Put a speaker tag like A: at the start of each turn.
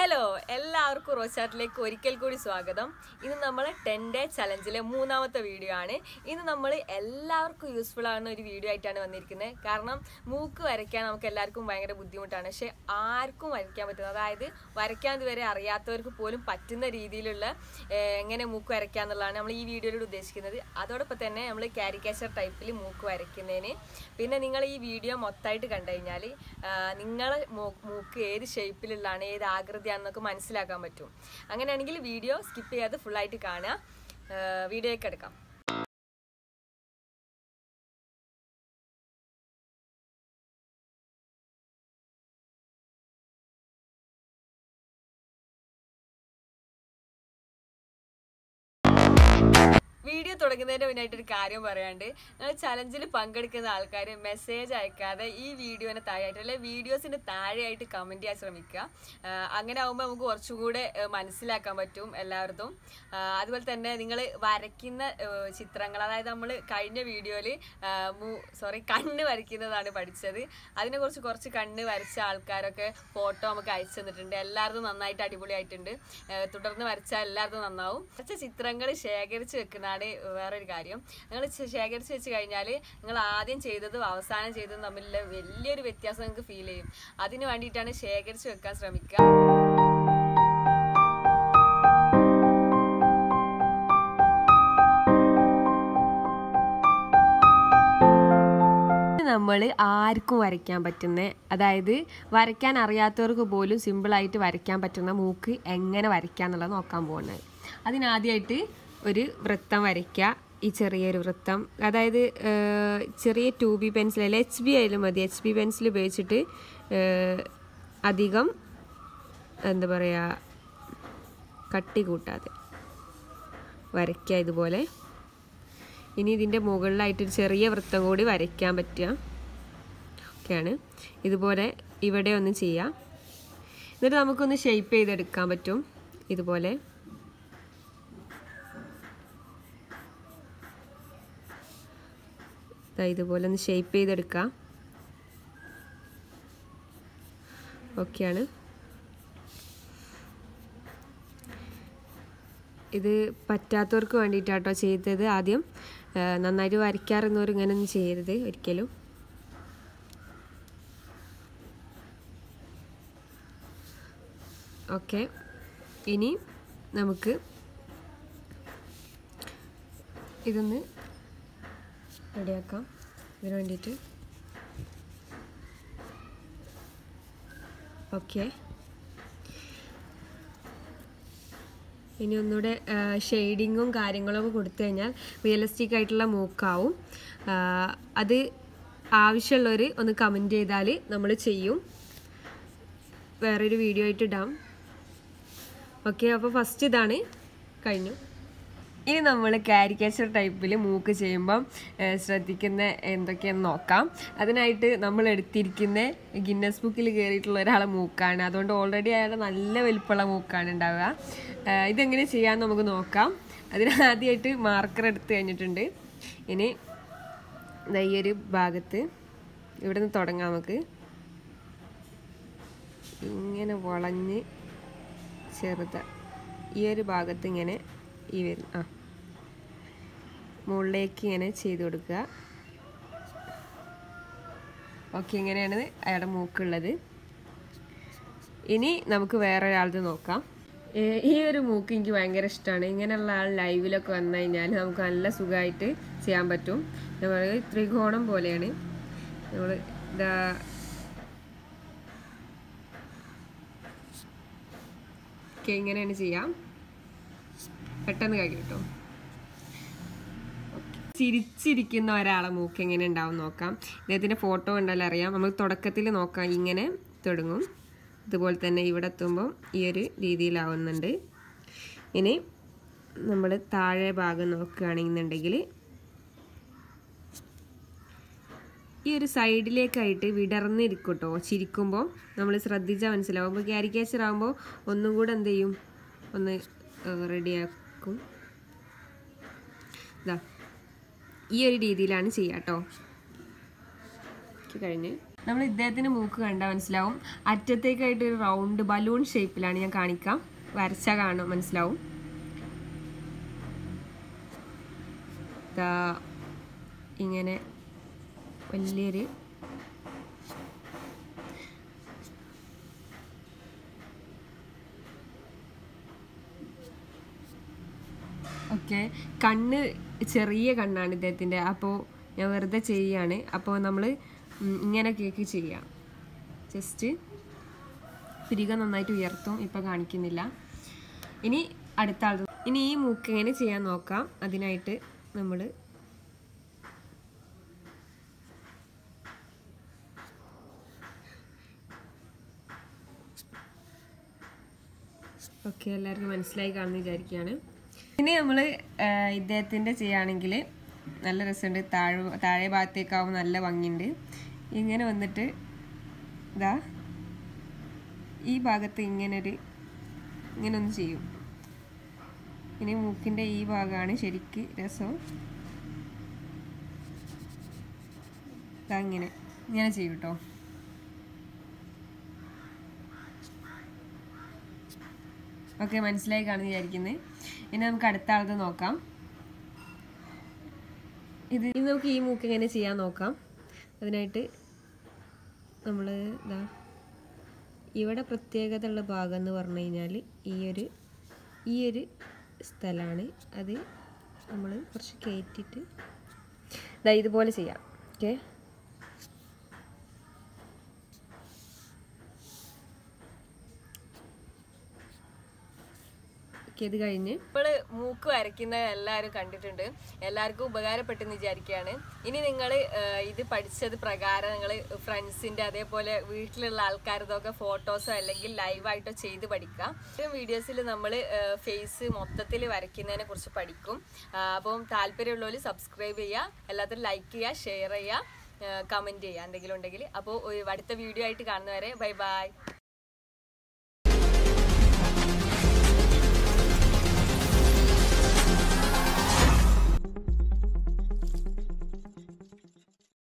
A: hello എല്ലാവർക്കും റോച്ചാറ്റിലേക്ക് ഒരിക്കൽ കൂടി സ്വാഗതം ഇന്ന് നമ്മൾ ടെൻ ഡേ ചലഞ്ചിലെ മൂന്നാമത്തെ വീഡിയോ ആണ് ഇന്ന് നമ്മൾ എല്ലാവർക്കും യൂസ്ഫുൾ ആകുന്ന ഒരു വീഡിയോ ആയിട്ടാണ് വന്നിരിക്കുന്നത് കാരണം മൂക്ക് വരയ്ക്കാൻ നമുക്ക് എല്ലാവർക്കും ഭയങ്കര ബുദ്ധിമുട്ടാണ് പക്ഷെ ആർക്കും വരയ്ക്കാൻ പറ്റുന്നത് അതായത് വരയ്ക്കാൻ ഇതുവരെ അറിയാത്തവർക്ക് പോലും പറ്റുന്ന രീതിയിലുള്ള ഏഹ്, എങ്ങനെ മൂക്ക് വരയ്ക്കുക എന്നുള്ളതാണ് നമ്മൾ ഈ വീഡിയോയിലൂടെ ഉദ്ദേശിക്കുന്നത് അതോടൊപ്പം തന്നെ നമ്മൾ കാരിക്കേച്ചർ ടൈപ്പിൽ മൂക്ക് വരയ്ക്കുന്നതിന് പിന്നെ നിങ്ങൾ ഈ വീഡിയോ മൊത്തമായിട്ട് കണ്ടു കഴിഞ്ഞാൽ നിങ്ങളെ മൂക്ക് ഏത് ഷേപ്പിലുള്ളതാണ് ഏത് ആകൃതിയാണെന്നൊക്കെ മനസ്സിലാക്കാൻ പറ്റും അങ്ങനെയാണെങ്കിൽ വീഡിയോ സ്കിപ്പ് ചെയ്യാതെ ഫുള്ളായിട്ട് കാണുക വീഡിയോയ്ക്ക് എടുക്കാം വീഡിയോ തുടങ്ങുന്നതിന് മുന്നായിട്ട് ഒരു കാര്യം പറയാണ്ട് നിങ്ങൾ ചലഞ്ചിൽ പങ്കെടുക്കുന്ന ആൾക്കാർ മെസ്സേജ് അയക്കാതെ ഈ വീഡിയോന് താഴെയായിട്ട് അല്ലെ വീഡിയോസിന് താഴെയായിട്ട് കമന്റ് ചെയ്യാൻ ശ്രമിക്കുക ആ, അങ്ങനെ ആകുമ്പോൾ നമുക്ക് കുറച്ചുകൂടെ ആ, മനസ്സിലാക്കാൻ പറ്റും എല്ലാവർക്കും ആ, അതുപോലെ തന്നെ നിങ്ങൾ വരയ്ക്കുന്ന ആ, ചിത്രങ്ങൾ അതായത് നമ്മൾ കഴിഞ്ഞ വീഡിയോയിൽ സോറി കണ്ണ് വരയ്ക്കുന്നതാണ് പഠിച്ചത് അതിനെക്കുറിച്ച് കുറച്ച് കണ്ണ് വരച്ച ആൾക്കാരൊക്കെ ഫോട്ടോ നമുക്ക് അയച്ചു തന്നിട്ടുണ്ട് എല്ലാവർക്കും നന്നായിട്ട് അടിപൊളിയായിട്ടുണ്ട് ആ, തുടർന്ന് വരച്ചാൽ എല്ലാവർക്കും നന്നാവും വരച്ച ചിത്രങ്ങൾ ശേഖരിച്ച് വെക്കുന്നതാണ് വേറൊരു കാര്യം നിങ്ങൾ ശേഖരിച്ച് വെച്ച് കഴിഞ്ഞാൽ നിങ്ങൾ ആദ്യം ചെയ്തതും അവസാനം ചെയ്തതും തമ്മിലുള്ള വലിയൊരു വ്യത്യാസം നിങ്ങൾക്ക് ഫീൽ ചെയ്യും അതിന് വേണ്ടിയിട്ടാണ് ശേഖരിച്ച് വെക്കാൻ ശ്രമിക്കുക നമ്മൾ ആർക്കും വരയ്ക്കാൻ പറ്റുന്ന അതായത് വരയ്ക്കാൻ അറിയാത്തവർക്ക് പോലും സിമ്പിളായിട്ട് വരയ്ക്കാൻ പറ്റുന്ന മൂക്ക് എങ്ങനെ വരയ്ക്കുക എന്നുള്ളത് നോക്കാൻ പോകുന്നത് അതിനാദ്യമായിട്ട് ഒരു വൃത്തം വരയ്ക്കുക ഈ ചെറിയൊരു വൃത്തം അതായത് ഏഹ്, ചെറിയ ടു ബി പെൻസിൽ അല്ലെ എച്ച് ബി ആയാലും മതി എച്ച് ബി പെൻസിൽ ഉപയോഗിച്ചിട്ട് ഏഹ്, അധികം എന്താ പറയുക കട്ടി കൂട്ടാതെ വരയ്ക്കുക ഇതുപോലെ ഇനി ഇതിൻ്റെ മുകളിലായിട്ട് ഒരു ചെറിയ വൃത്തം കൂടി വരയ്ക്കാൻ പറ്റുക ഒക്കെയാണ് ഇതുപോലെ ഇവിടെ ഒന്ന് ചെയ്യാം എന്നിട്ട് നമുക്കൊന്ന് ഷെയ്പ്പ് ചെയ്തെടുക്കാൻ പറ്റും ഇതുപോലെ ദാ ഇതുപോലെ ഒന്ന് ഷെയ്പ്പ് ചെയ്തെടുക്കാം ഓക്കെയാണ് ഇത് പറ്റാത്തവർക്ക് വേണ്ടിയിട്ടാട്ടോ ചെയ്തത് ആദ്യം ആ, നന്നായിട്ട് വരയ്ക്കാറുന്നവർ ഇങ്ങനെയൊന്നും ചെയ്യരുത് ഒരിക്കലും ഓക്കെ ഇനി നമുക്ക് ഇതൊന്ന് റെഡിയാക്കാം ഇതിന് വേണ്ടിയിട്ട് ഓക്കെ ഇനി ഒന്നുകൂടെ ഷെയ്ഡിങ്ങും കാര്യങ്ങളൊക്കെ കൊടുത്തു കഴിഞ്ഞാൽ റിയലിസ്റ്റിക് ആയിട്ടുള്ള മൂക്കാവും ആ, അത് ആവശ്യമുള്ളവർ ഒന്ന് കമൻറ്റ് ചെയ്താൽ നമ്മൾ ചെയ്യും വേറൊരു വീഡിയോ ആയിട്ട് ഇടാം ഓക്കെ അപ്പോൾ ഫസ്റ്റ് ഇതാണ് കഴിഞ്ഞു ഇനി നമ്മൾ കാരിക്കേച്ചർ ടൈപ്പിൽ മൂക്ക് ചെയ്യുമ്പം ഏഹ്, ശ്രദ്ധിക്കുന്ന എന്തൊക്കെയാണെന്ന് നോക്കാം അതിനായിട്ട് നമ്മൾ എടുത്തിരിക്കുന്ന ഗിന്നസ് ബുക്കിൽ കയറിയിട്ടുള്ള ഒരാളെ മൂക്കാണ് അതുകൊണ്ട് ഓൾറെഡി അയാളുടെ നല്ല വലിപ്പമുള്ള മൂക്കാണ് ഉണ്ടാവുക ഏഹ്, ഇതെങ്ങനെ ചെയ്യാമെന്ന് നമുക്ക് നോക്കാം അതിന് ആദ്യമായിട്ട് മാർക്കർ എടുത്ത് കഴിഞ്ഞിട്ടുണ്ട് ഇനി ദാ ഈ ഒരു ഭാഗത്ത് ഇവിടെ നിന്ന് തുടങ്ങാം നമുക്ക് ഇങ്ങനെ വളഞ്ഞ് ചെറുത ഈ ഒരു ഭാഗത്ത് ഇങ്ങനെ ഈ വരും ആ മുകളിലേക്ക് ഇങ്ങനെ ചെയ്ത് കൊടുക്കുക ഓക്കെ ഇങ്ങനെയാണ് അയാളുടെ മൂക്കുള്ളത് ഇനി നമുക്ക് വേറെ ഒരാളത് നോക്കാം ഏ, ഈ ഒരു മൂക്ക് എനിക്ക് ഭയങ്കര ഇഷ്ടമാണ് ഇങ്ങനെയുള്ള ആൾ ലൈവിലൊക്കെ വന്നു കഴിഞ്ഞാൽ നമുക്ക് നല്ല സുഖമായിട്ട് ചെയ്യാൻ പറ്റും നമ്മൾ ത്രികോണം പോലെയാണ് നമ്മൾ ഇതാ ഓക്കെ ഇങ്ങനെയാണ് ചെയ്യാം പെട്ടെന്ന് കഴിയും കേട്ടോ ചിരിച്ചിരിക്കുന്ന ഒരാളെ മൂക്ക് എങ്ങനെ ഉണ്ടാവും നോക്കാം ഇദ്ദേഹത്തിൻ്റെ ഫോട്ടോ കണ്ടാൽ അറിയാം നമ്മൾ തുടക്കത്തിൽ നോക്കാം ഇങ്ങനെ തുടങ്ങും ഇതുപോലെ തന്നെ ഇവിടെ എത്തുമ്പോൾ ഈ ഒരു രീതിയിലാവുന്നുണ്ട് ഇനി നമ്മൾ താഴെ ഭാഗം നോക്കുകയാണെന്നുണ്ടെങ്കിൽ ഈ ഒരു സൈഡിലേക്കായിട്ട് വിടർന്നിരിക്കും കേട്ടോ ചിരിക്കുമ്പോൾ നമ്മൾ ശ്രദ്ധിച്ചാൽ മനസ്സിലാവും അപ്പോൾ ക്യാരിക്കേച്ചർ ആകുമ്പോൾ ഒന്നും കൂടെ എന്ത് ചെയ്യും ഒന്ന് റെഡിയാക്കും ഇതാ ഈ ഒരു രീതിയിലാണ് ചെയ്യുക കേട്ടോ കഴിഞ്ഞ് നമ്മൾ ഇദ്ദേഹത്തിന് മൂക്ക് കണ്ടാൽ മനസ്സിലാവും അറ്റത്തേക്കായിട്ട് ഒരു റൗണ്ട് ബലൂൺ ഷേപ്പിലാണ് ഞാൻ കാണിക്കാം വരച്ച കാണാൻ മനസ്സിലാവും ദാ ഇങ്ങനെ വലിയൊരു ഓക്കെ കണ്ണ് ചെറിയ കണ്ണാണ് ഇദ്ദേഹത്തിൻ്റെ അപ്പോൾ ഞാൻ വെറുതെ ചെയ്യാണ് അപ്പോൾ നമ്മൾ ഇങ്ങനെ കേക്ക് ചെയ്യാം ജസ്റ്റ് തിരികെ നന്നായിട്ട് ഉയർത്തും ഇപ്പം കാണിക്കുന്നില്ല ഇനി അടുത്ത ആൾ ഇനി ഈ മൂക്ക് എങ്ങനെ ചെയ്യാൻ നോക്കാം അതിനായിട്ട് നമ്മൾ ഓക്കെ എല്ലാവർക്കും മനസ്സിലായി കാണുന്നു വിചാരിക്കുകയാണ് ഇനി നമ്മൾ ഇദ്ദേഹത്തിൻ്റെ ചെയ്യുകയാണെങ്കിൽ നല്ല രസമുണ്ട് താഴെ താഴെ ഭാഗത്തേക്കാവും നല്ല ഭംഗിയുണ്ട് ഇങ്ങനെ വന്നിട്ട് ഇതാ ഈ ഭാഗത്ത് ഇങ്ങനൊരു ഇങ്ങനെ ഒന്ന് ചെയ്യും ഇനി മൂക്കിൻ്റെ ഈ ഭാഗമാണ് ശരിക്ക് രസം ഇതാ ഇങ്ങനെ ഇങ്ങനെ ചെയ്യും കേട്ടോ ഓക്കെ മനസ്സിലായി കാണുന്ന വിചാരിക്കുന്നത് ഇനി നമുക്ക് അടുത്ത ആളത് നോക്കാം ഇത് ഇനി നമുക്ക് ഈ മൂക്ക് എങ്ങനെ ചെയ്യാൻ നോക്കാം അതിനായിട്ട് നമ്മൾ ഇതാ ഇവിടെ പ്രത്യേകത ഉള്ള ഭാഗം എന്ന് പറഞ്ഞു കഴിഞ്ഞാൽ ഈ ഒരു ഈ ഒരു സ്ഥലമാണ് അത് നമ്മൾ കുറച്ച് കയറ്റിയിട്ട് ഇതാ ഇതുപോലെ ചെയ്യാം ഓക്കെ ഇത് കഴിഞ്ഞ് ഇപ്പോൾ മൂക്ക് വരയ്ക്കുന്നത് എല്ലാവരും കണ്ടിട്ടുണ്ട് എല്ലാവർക്കും ഉപകാരപ്പെട്ടെന്ന് വിചാരിക്കുകയാണ് ഇനി നിങ്ങൾ ഇത് പഠിച്ചത് പ്രകാരം നിങ്ങൾ ഫ്രണ്ട്സിൻ്റെ അതേപോലെ വീട്ടിലുള്ള ആൾക്കാരതൊക്കെ ഫോട്ടോസോ അല്ലെങ്കിൽ ലൈവായിട്ടോ ചെയ്ത് പഠിക്കാം ഈ വീഡിയോസിൽ നമ്മൾ ഫേസ് മൊത്തത്തിൽ വരയ്ക്കുന്നതിനെ കുറിച്ച് പഠിക്കും ആ, അപ്പം താല്പര്യമുള്ളവർ സബ്സ്ക്രൈബ് ചെയ്യുക എല്ലാത്തിനും ലൈക്ക് ചെയ്യുക ഷെയർ ചെയ്യുക കമൻറ്റ് ചെയ്യുക എന്തെങ്കിലും ഉണ്ടെങ്കിൽ അപ്പോൾ അടുത്ത വീഡിയോ ആയിട്ട് കാണുന്നവരെ ബൈ ബൈ